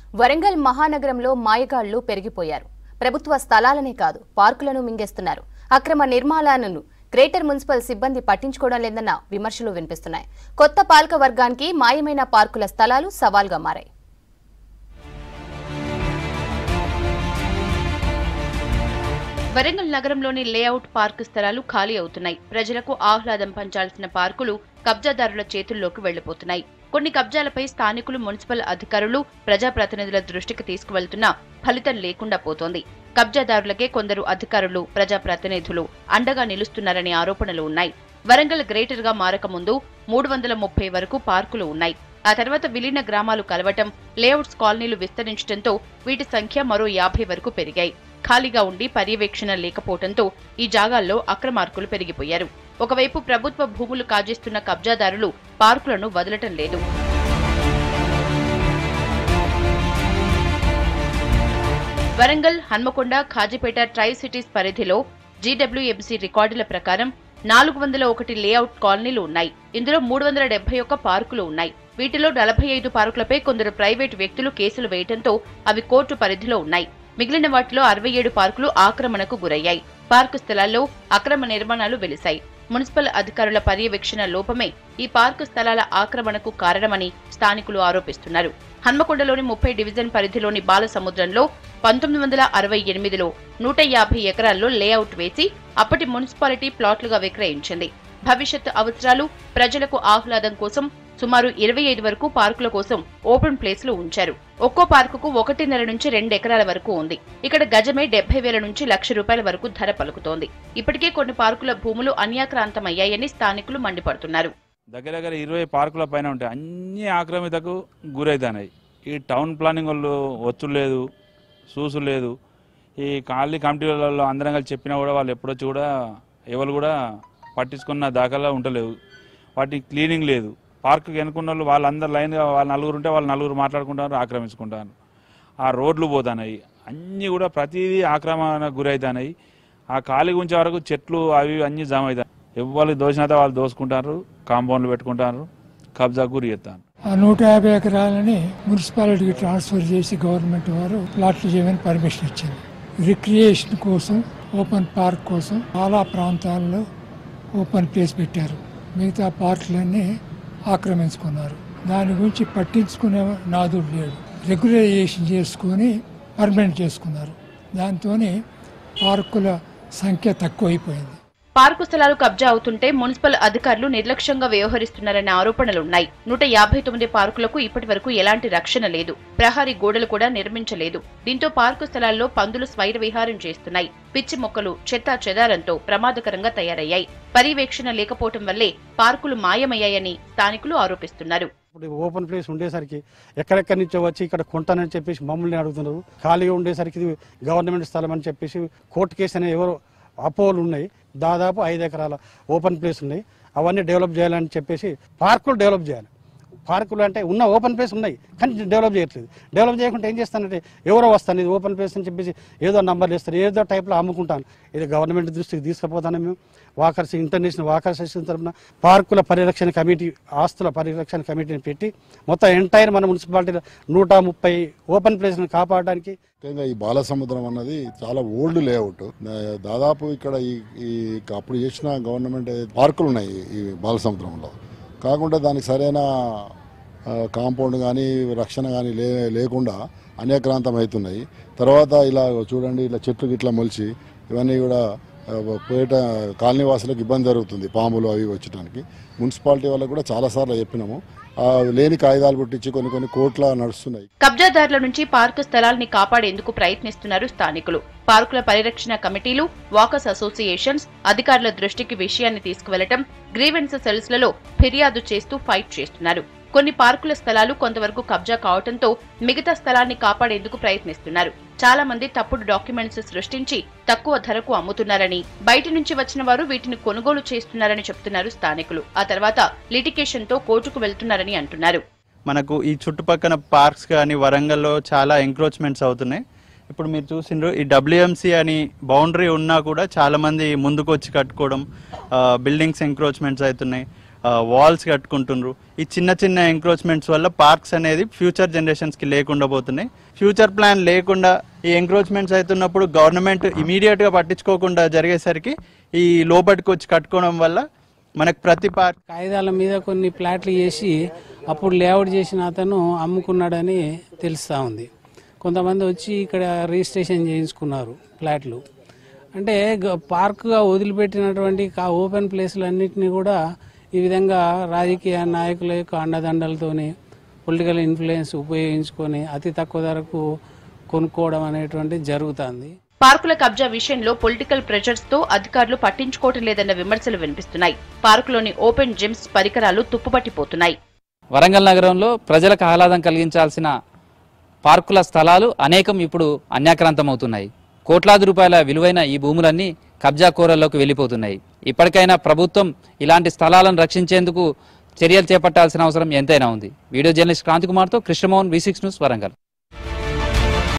వరంగల్ మహానగరంలో మాయగాళ్లు పెరిగిపోయారు ప్రభుత్వ స్థలాలనే కాదు పార్కులను మింగేస్తున్నారు అక్రమ నిర్మాణాలను గ్రేటర్ మున్సిపల్ సిబ్బంది పట్టించుకోవడం లేదన్న విమర్శలు వినిపిస్తున్నాయి కొత్త పాలక వర్గానికి మాయమైన పార్కుల స్థలాలు సవాల్గా మారాయి వరంగల్ నగరంలోని లేఅవుట్ పార్కు స్థలాలు ఖాళీ అవుతున్నాయి ప్రజలకు ఆహ్లాదం పంచాల్సిన పార్కులు కబ్జాదారుల చేతుల్లోకి వెళ్లిపోతున్నాయి కొన్ని కబ్జాలపై స్థానికులు మున్సిపల్ అధికారులు ప్రజాప్రతినిధుల దృష్టికి తీసుకువెళ్తున్నా ఫలితం లేకుండా పోతోంది కబ్జాదారులకే కొందరు అధికారులు ప్రజాప్రతినిధులు అండగా నిలుస్తున్నారనే ఆరోపణలు ఉన్నాయి వరంగల్ గ్రేటర్ గా మారకముందు మూడు వందల ముప్పై వరకు పార్కులు ఉన్నాయి ఆ తర్వాత విలీన గ్రామాలు కలవటం లేఅవుట్స్ కాలనీలు విస్తరించడంతో వీటి సంఖ్య మరో యాభై వరకు పెరిగాయి ఖాళీగా ఉండి పర్యవేక్షణ లేకపోవడంతో ఈ జాగాల్లో అక్రమార్కులు పెరిగిపోయారు ఒకవైపు ప్రభుత్వ భూములు కాజేస్తున్న కబ్జాదారులు పార్కులను వదలటం లేదు వరంగల్ హన్మకొండ ఖాజీపేట ట్రై సిటీస్ పరిధిలో జీడబ్ల్యూఎంసీ రికార్డుల ప్రకారం నాలుగు వందల ఒకటి లేఅవుట్ కాలనీలు ఉన్నాయి ఇందులో మూడు వందల డెబ్బై ఒక్క పార్కులు ఉన్నాయి వీటిలో నలభై ఐదు పార్కులపై కొందరు ప్రైవేటు వ్యక్తులు కేసులు వేయడంతో అవి కోర్టు పరిధిలో ఉన్నాయి మిగిలిన వాటిలో అరవై ఏడు పార్కులు ఆక్రమణకు గురయ్యాయి పార్కు స్థలాల్లో అక్రమ నిర్మాణాలు వెలిశాయి మున్సిపల్ అధికారుల పర్యవేక్షణ లోపమే ఈ పార్కు స్థలాల ఆక్రమణకు కారణమని స్థానికులు ఆరోపిస్తున్నారు హన్మకొండలోని ముప్పై డివిజన్ పరిధిలోని బాలసముద్రంలో పంతొమ్మిది వందల అరవై ఎనిమిదిలో నూట యాభై ఎకరాల్లో లేఅవుట్ వేసి అప్పటి మున్సిపాలిటీ ప్లాట్లుగా విక్రయించింది భవిష్యత్ అవసరాలు ప్రజలకు ఆహ్లాదం కోసం సుమారు ఇరవై ఐదు వరకు పార్కుల కోసం ఓపెన్ ప్లేస్లు ఉంచారు ఒక్కో పార్కుకు ఒకటిన్నర నుంచి రెండు ఎకరాల వరకు ఉంది ఇక్కడ గజమే డెబ్బై వేల నుంచి లక్ష రూపాయల వరకు ధర పలుకుతోంది ఇప్పటికే కొన్ని పార్కుల భూములు అన్యాక్రాంతమయ్యాయని స్థానికులు మండిపడుతున్నారు దగ్గర దగ్గర ఇరవై పార్కుల పైన ఉంటాయి అన్ని ఆక్రమితకు గురవుతున్నాయి ఈ టౌన్ ప్లానింగ్ వాళ్ళు ఒత్తులు లేదు చూసు లేదు ఈ కాలనీ కమిటీ వాళ్ళు అందరం కలిసి చెప్పినా కూడా వాళ్ళు ఎప్పుడొచ్చి కూడా ఎవరు కూడా పట్టించుకున్న దాఖలా ఉండలేవు వాటి క్లీనింగ్ లేదు పార్కు ఎన్నుకున్న వాళ్ళు వాళ్ళందరూ లైన్గా వాళ్ళు నలుగురు ఉంటే వాళ్ళు నలుగురు మాట్లాడుకుంటారు ఆక్రమించుకుంటారు ఆ రోడ్లు పోతున్నాయి అన్నీ కూడా ప్రతిదీ ఆక్రమణకు గురవుతున్నాయి ఆ ఖాళీ ఉంచే వరకు చెట్లు అవి ఇవి అన్నీ జమ అవుతాయి ఎవరు దోచినంత వాళ్ళు దోసుకుంటారు కాంపౌండ్లు పెట్టుకుంటారు కబ్జా గురి చేస్తారు ఆ నూట యాభై ఎకరాలని మున్సిపాలిటీకి ట్రాన్స్ఫర్ చేసి గవర్నమెంట్ వారు ప్లాట్లు చేయమని పర్మిషన్ ఇచ్చింది రిక్రియేషన్ కోసం ఓపెన్ పార్క్ కోసం చాలా ప్రాంతాల్లో ఓపెన్ ప్లేస్ పెట్టారు మిగతా పార్కులన్నీ ఆక్రమించుకున్నారు దాని గురించి పట్టించుకునే నాదుడు లేడు రెగ్యులరైజేషన్ చేసుకొని పర్మనెంట్ చేసుకున్నారు దాంతో పార్కుల సంఖ్య తక్కువైపోయింది పార్కు స్థలాలు కబ్జా అవుతుంటే మున్సిపల్ అధికారులు నిర్లక్ష్యంగా వ్యవహరిస్తున్నారనే ఆరోపణలున్నాయి నూట యాభై తొమ్మిది పార్కులకు ఇప్పటి వరకు ఎలాంటి రక్షణ లేదు ప్రహారీ గోడలు కూడా నిర్మించలేదు దీంతో పార్కు స్థలాల్లో పందులు స్వైర విహారం చేస్తున్నాయి పిచ్చి మొక్కలు చెత్తా చెదారంతో ప్రమాదకరంగా తయారయ్యాయి పర్యవేక్షణ లేకపోవటం వల్లే పార్కులు మాయమయ్యాయని స్థానికులు ఆరోపిస్తున్నారు ఇప్పుడు ఓపెన్ ప్లేస్ ఉండేసరికి ఎక్కడెక్కడి నుంచో వచ్చి ఇక్కడ కొంటానని చెప్పేసి మమ్మల్ని అడుగుతున్నారు ఖాళీగా ఉండేసరికి ఇది గవర్నమెంట్ స్థలం అని చెప్పేసి కోర్టు కేసు అనే ఎవరో అపోహలు ఉన్నాయి దాదాపు ఐదు ఎకరాల ఓపెన్ ప్లేస్ ఉన్నాయి అవన్నీ డెవలప్ చేయాలని చెప్పేసి పార్కులు డెవలప్ చేయాలి పార్కులు అంటే ఉన్న ఓపెన్ ప్లేస్ ఉన్నాయి కానీ డెవలప్ చేయట్లేదు డెవలప్ చేయకుండా ఏం చేస్తానంటే ఎవరో వస్తాను ఇది ఓపెన్ ప్లేస్ అని చెప్పేసి ఏదో నంబర్లు ఇస్తారు ఏదో టైప్లో అమ్ముకుంటాను ఇది గవర్నమెంట్ దృష్టికి తీసుకుపోతాను మేము వాకర్స్ ఇంటర్నేషనల్ వాకర్స్ అసోసియేషన్ తరఫున పార్కుల పరిరక్షణ కమిటీ ఆస్తుల పరిరక్షణ కమిటీని పెట్టి మొత్తం ఎంటైర్ మన మున్సిపాలిటీలో నూట ముప్పై ఓపెన్ ప్లేస్ని కాపాడడానికి ముఖ్యంగా ఈ బాలసముద్రం అన్నది చాలా ఓల్డ్ లేఅవుట్ దాదాపు ఇక్కడ ఈ ఈ అప్పుడు చేసిన గవర్నమెంట్ పార్కులు ఉన్నాయి ఈ బాలసముద్రంలో కాకుండా దానికి సరైన ఆ, కాంపౌండ్ కానీ రక్షణ కానీ లే లేకుండా అనేక్రాంతం అవుతున్నాయి తర్వాత ఇలా చూడండి ఇలా చెట్లు గిట్లా మొలిచి ఇవన్నీ కూడా ఆ, పేట కాలనీ వాసులకు ఇబ్బంది జరుగుతుంది పాములు అవి వచ్చడానికి మున్సిపాలిటీ వాళ్ళకు కూడా చాలాసార్లు చెప్పినాము ఆ, లేని కాగితాలు పుట్టించి కొన్ని కొన్ని కోట్ల నడుస్తున్నాయి కబ్జాదారుల నుంచి పార్కు స్థలాల్ని కాపాడేందుకు ప్రయత్నిస్తున్నారు స్థానికులు పార్కుల పరిరక్షణ కమిటీలు వాకర్స్ అసోసియేషన్స్ అధికారుల దృష్టికి విషయాన్ని తీసుకువెళ్లటం గ్రీవెన్స్ సెల్స్ లలో ఫిర్యాదు చేస్తూ ఫైట్ చేస్తున్నారు కొన్ని పార్కుల స్థలాలు కొంతవరకు కబ్జా కావడంతో మిగతా స్థలాన్ని కాపాడేందుకు ప్రయత్నిస్తున్నారు చాలా మంది తప్పుడు డాక్యుమెంట్స్ సృష్టించి తక్కువ ధరకు అమ్ముతున్నారని బయటి నుంచి వచ్చిన వారు వీటిని కొనుగోలు చేస్తున్నారని చెప్తున్నారు స్థానికులు ఆ తర్వాత లిటికేషన్ తో కోర్టుకు వెళ్తున్నారని అంటున్నారు మనకు ఈ చుట్టుపక్కల పార్క్స్ కానీ వరంగల్లో చాలా ఎంక్రోచ్మెంట్స్ అవుతున్నాయి ఇప్పుడు మీరు చూసిండ్రు ఈ డబ్ల్యూఎంసీ అని బౌండరీ ఉన్నా కూడా చాలా మంది ముందుకు వచ్చి కట్టుకోవడం బిల్డింగ్స్ ఎంక్రోచ్మెంట్స్ అవుతున్నాయి వాల్స్ కట్టుకుంటున్నారు ఈ చిన్న చిన్న ఎంక్రోచ్మెంట్స్ వల్ల పార్క్స్ అనేది ఫ్యూచర్ జనరేషన్స్కి లేకుండా పోతున్నాయి ఫ్యూచర్ ప్లాన్ లేకుండా ఈ ఎంక్రోచ్మెంట్స్ అవుతున్నప్పుడు గవర్నమెంట్ ఇమీడియట్గా పట్టించుకోకుండా జరిగేసరికి ఈ లోపలికి వచ్చి కట్టుకోవడం వల్ల మనకు ప్రతి పార్క్ కాగితాల మీద కొన్ని ప్లాట్లు చేసి అప్పుడు లేఅవుట్ చేసిన అతను అమ్ముకున్నాడని తెలుస్తూ ఉంది కొంతమంది వచ్చి ఇక్కడ రిజిస్ట్రేషన్ చేయించుకున్నారు ప్లాట్లు అంటే గ- పార్కుగా వదిలిపెట్టినటువంటి కా- ఓపెన్ ప్లేస్లన్నింటినీ కూడా ఈ విధంగా రాజకీయ నాయకుల యొక్క అండదండలతోని పొలిటికల్ ఇన్ఫ్లుయెన్స్ ఉపయోగించుకొని అతి తక్కువ ధరకు కొనుక్కోవడం అనేటువంటిది జరుగుతుంది పార్కుల కబ్జా విషయంలో పొలిటికల్ ప్రెషర్స్ తో అధికారులు పట్టించుకోవటం లేదన్న విమర్శలు వినిపిస్తున్నాయి పార్కులోని ఓపెన్ జిమ్స్ పరికరాలు తుప్పుపట్టిపోతున్నాయి వరంగల్ నగరంలో ప్రజలకు ఆహ్లాదం కలిగించాల్సిన పార్కుల స్థలాలు అనేకం ఇప్పుడు అన్యాక్రాంతమవుతున్నాయి కోట్లాది రూపాయల విలువైన ఈ భూములన్నీ కబ్జా కోరల్లోకి వెళ్ళిపోతున్నాయి ఇప్పటికైనా ప్రభుత్వం ఇలాంటి స్థలాలను రక్షించేందుకు చర్యలు చేపట్టాల్సిన అవసరం ఎంతైనా ఉంది వీడియో జర్నలిస్ట్ క్రాంతి కుమార్తో Krishnamohan V six news Warangal